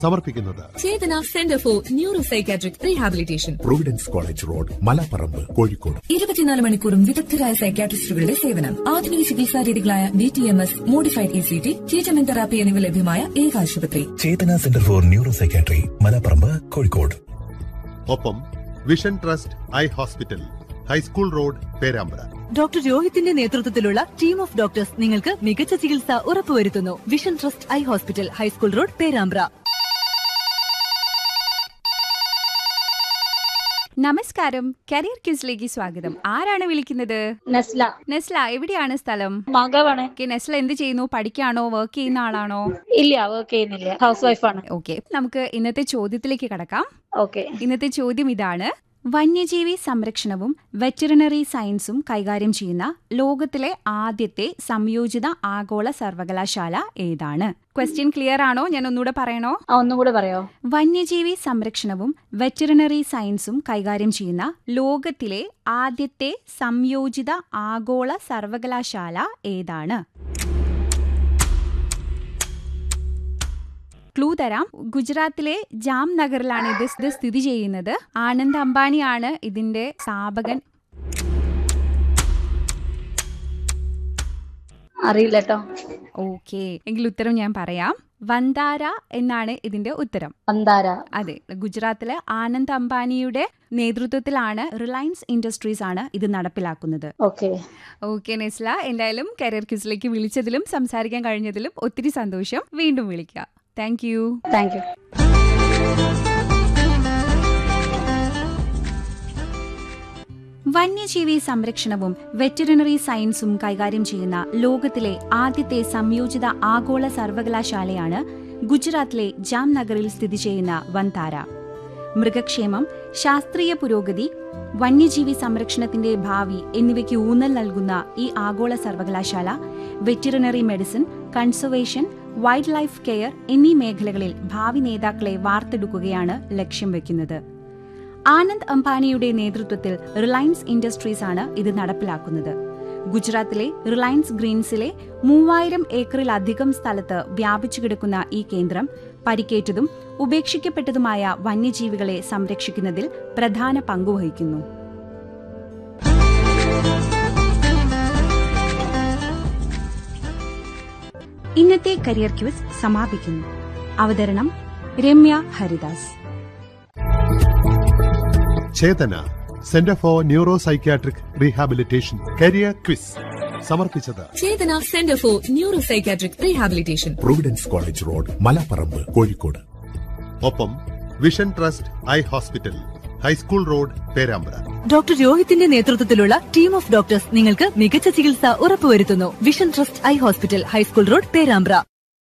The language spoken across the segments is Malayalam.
സമർപ്പിക്കുന്നത് Chetana centre for neuro psychiatric rehabilitation providence college road Malaparamba Kozhikode ഇരുപത്തിനാല് മണിക്കൂറും വിദഗ്ധരായ സൈക്കാട്രിസ്റ്റുകളുടെ സേവനം ആധുനിക ചികിത്സാ രീതികളായ D T M S modified E C T treatment therapy എന്നിവ ലഭ്യമായ ഏക ആശുപത്രി Chetana centre for neuro psychiatry Malaparamba Kozhikode ഒപ്പം vision trust eye hospital high school road Perambra doctor രോഹിത്തിന്റെ നേതൃത്വത്തിലുള്ള ടീം ഓഫ് ഡോക്ടേഴ്സ് നിങ്ങൾക്ക് മികച്ച ചികിത്സ ഉറപ്പുവരുത്തുന്നു vision trust eye hospital high school road Perambra നമസ്കാരം കരിയർ ക്യൂസിലേക്ക് സ്വാഗതം ആരാണ് വിളിക്കുന്നത് നസ്ല നെസ്ല എവിടെയാണ് സ്ഥലം മകവാണ് ഓക്കെ നെസ്ല എന്ത് ചെയ്യുന്നു പഠിക്കാണോ വർക്ക് ചെയ്യുന്ന ആളാണോ ഇല്ല വർക്ക് ചെയ്യുന്നില്ല ഹൗസ് വൈഫാണ് ഓക്കെ നമുക്ക് ഇന്നത്തെ ചോദ്യത്തിലേക്ക് കടക്കാം ഓക്കെ ഇന്നത്തെ ചോദ്യം ഇതാണ് വന്യജീവി സംരക്ഷണവും വെറ്ററിനറി സയൻസും കൈകാര്യം ചെയ്യുന്ന ലോകത്തിലെ ആദ്യത്തെ സംയോജിത ആഗോള സർവകലാശാല ഏതാണ് ക്വസ്റ്റ്യൻ ക്ലിയർ ആണോ ഞാൻ ഒന്നുകൂടെ പറയണോ ആ ഒന്നും കൂടെ പറയോ വന്യജീവി സംരക്ഷണവും വെറ്ററിനറി സയൻസും കൈകാര്യം ചെയ്യുന്ന ലോകത്തിലെ ആദ്യത്തെ സംയോജിത ആഗോള സർവകലാശാല ഏതാണ് ക്ലൂ തരാം ഗുജറാത്തിലെ ജാം നഗറിലാണ് ഇത് ഇത് സ്ഥിതി ചെയ്യുന്നത് ആനന്ദ് അംബാനിയാണ് ഇതിന്റെ സ്ഥാപകൻ അറിയില്ല കേട്ടോ ഓക്കെ എങ്കിൽ ഉത്തരം ഞാൻ പറയാം വന്താര എന്നാണ് ഇതിന്റെ ഉത്തരം പന്താര അതെ ഗുജറാത്തിലെ ആനന്ദ് അംബാനിയുടെ നേതൃത്വത്തിലാണ് റിലയൻസ് ഇൻഡസ്ട്രീസ് ആണ് ഇത് നടപ്പിലാക്കുന്നത് ഓക്കെ ഓക്കെ നെസ്ല എന്തായാലും കരിയർ ക്യൂസിലേക്ക് വിളിച്ചതിലും സംസാരിക്കാൻ കഴിഞ്ഞതിലും ഒത്തിരി സന്തോഷം വീണ്ടും വിളിക്കുക താങ്ക് യു താങ്ക് യു വന്യജീവി സംരക്ഷണവും വെറ്ററിനറി സയൻസും കൈകാര്യം ചെയ്യുന്ന ലോകത്തിലെ ആദ്യത്തെ സംയോജിത ആഗോള സർവകലാശാലയാണ് ഗുജറാത്തിലെ ജാംനഗറിൽ സ്ഥിതി ചെയ്യുന്ന വൻതാര മൃഗക്ഷേമം ശാസ്ത്രീയ പുരോഗതി വന്യജീവി സംരക്ഷണത്തിന്റെ ഭാവി എന്നിവയ്ക്ക് ഊന്നൽ നൽകുന്ന ഈ ആഗോള സർവകലാശാല veterinary medicine conservation wildlife care എന്നീ മേഖലകളിൽ ഭാവി നേതാക്കളെ വാർത്തെടുക്കുകയാണ് ലക്ഷ്യം വെക്കുന്നത് ആനന്ദ് അംബാനിയുടെ നേതൃത്വത്തിൽ റിലയൻസ് ഇൻഡസ്ട്രീസ് ആണ് ഇത് നടപ്പിലാക്കുന്നത് ഗുജറാത്തിലെ റിലയൻസ് ഗ്രീൻസിലെ മൂവായിരം ഏക്കറിലധികം സ്ഥലത്ത് വ്യാപിച്ചു കിടക്കുന്ന ഈ കേന്ദ്രം പരിക്കേറ്റതും ഉപേക്ഷിക്കപ്പെട്ടതുമായ വന്യജീവികളെ സംരക്ഷിക്കുന്നതിൽ പ്രധാന പങ്കുവഹിക്കുന്നു ഇന്നത്തെ കരിയർ ക്യൂസ് സമാപിക്കുന്നു അവതരണം Ramya Haridas Chetana centre for neuro psychiatric rehabilitation career quiz സമർപ്പിച്ചത് Chetana centre for neuro psychiatric rehabilitation providence college road Malaparamba Kozhikode ഒപ്പം vision trust eye hospital high school road Perambra doctor രോഹിത്തിന്റെ നേതൃത്വത്തിലുള്ള ടീം ഓഫ് ഡോക്ടേഴ്സ് നിങ്ങൾക്ക് മികച്ച ചികിത്സ ഉറപ്പുവരുത്തുന്നു vision trust eye hospital high school road Perambra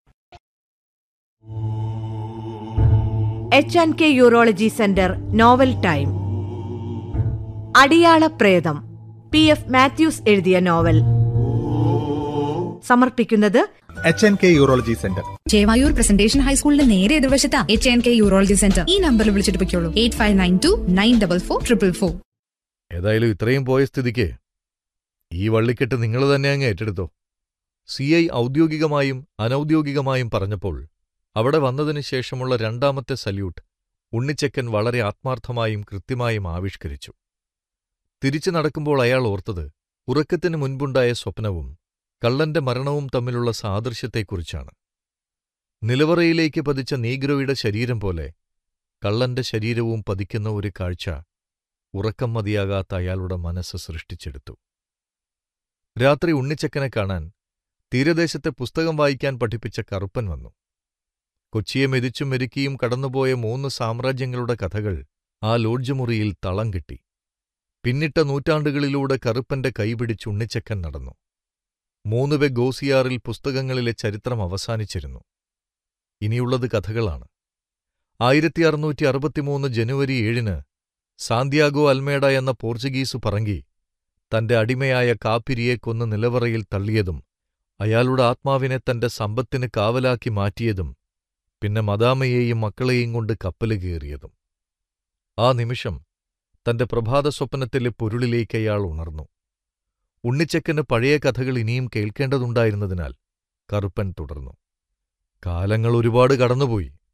H and K urology centre novel time Adiyala Pretham P F Mathews എഴുതിയ നോവൽ സമർപ്പിക്കുന്നത് H N K urology centre Chevayur presentation ഹൈസ്കൂളിന്റെ നേരെ എതിർവശത്താ H N K urology centre ഈ നമ്പറിൽ വിളിച്ചിട്ട് പൊയ്ക്കോളൂ eight five nine two nine double four triple four ഏതായാലും ഇത്രയും പോയ സ്ഥിതിക്ക് ഈ വള്ളിക്കെട്ട് നിങ്ങൾ തന്നെ അങ്ങ് ഏറ്റെടുത്തോ സി ഐ ഔദ്യോഗികമായും അനൗദ്യോഗികമായും പറഞ്ഞപ്പോൾ അവിടെ വന്നതിന് ശേഷമുള്ള രണ്ടാമത്തെ സല്യൂട്ട് ഉണ്ണിച്ചക്കൻ വളരെ ആത്മാർത്ഥമായും കൃത്യമായും ആവിഷ്കരിച്ചു തിരിച്ചു നടക്കുമ്പോൾ അയാൾ ഓർത്തത് ഉറക്കത്തിന് മുൻപുണ്ടായ സ്വപ്നവും കള്ളന്റെ മരണവും തമ്മിലുള്ള സാദൃശ്യത്തെക്കുറിച്ചാണ് നിലവറയിലേക്ക് പതിച്ച നീഗ്രോയുടെ ശരീരം പോലെ കള്ളന്റെ ശരീരവും പതിക്കുന്ന ഒരു കാഴ്ച ഉറക്കം മതിയാകാത്ത അയാളുടെ മനസ്സ് സൃഷ്ടിച്ചെടുത്തു രാത്രി ഉണ്ണിച്ചക്കനെ കാണാൻ തീരദേശത്തെ പുസ്തകം വായിക്കാൻ പഠിപ്പിച്ച കറുപ്പൻ വന്നു കൊച്ചിയെ മെതിച്ചും മെരുക്കിയും കടന്നുപോയ മൂന്ന് സാമ്രാജ്യങ്ങളുടെ കഥകൾ ആ ലോഡ്ജ് മുറിയിൽ തളം കിട്ടി പിന്നിട്ട നൂറ്റാണ്ടുകളിലൂടെ കറുപ്പന്റെ കൈപിടിച്ച് ഉണ്ണിച്ചക്കൻ നടന്നു മൂന്നുപെ ഗോസിയാറിൽ പുസ്തകങ്ങളിലെ ചരിത്രം അവസാനിച്ചിരുന്നു ഇനിയുള്ളത് കഥകളാണ് ആയിരത്തി അറുന്നൂറ്റി അറുപത്തിമൂന്ന് ജനുവരി ഏഴിന് സാന്ത്യാഗോ അൽമേഡ എന്ന പോർച്ചുഗീസ് പറങ്കി തന്റെ അടിമയായ കാപ്പിരിയെ കൊന്ന് നിലവറയിൽ തള്ളിയതും അയാളുടെ ആത്മാവിനെ തന്റെ സമ്പത്തിന് കാവലാക്കി മാറ്റിയതും പിന്നെ മദാമയെയും മക്കളെയും കൊണ്ട് കപ്പല് കയറിയതും ആ നിമിഷം തന്റെ പ്രഭാത സ്വപ്നത്തിലെ പൊരുളിലേക്ക് അയാൾ ഉണർന്നു ഉണ്ണിച്ചക്കന് പഴയ കഥകൾ ഇനിയും കേൾക്കേണ്ടതുണ്ടായിരുന്നതിനാൽ കറുപ്പൻ തുടർന്നു കാലങ്ങൾ ഒരുപാട് കടന്നുപോയി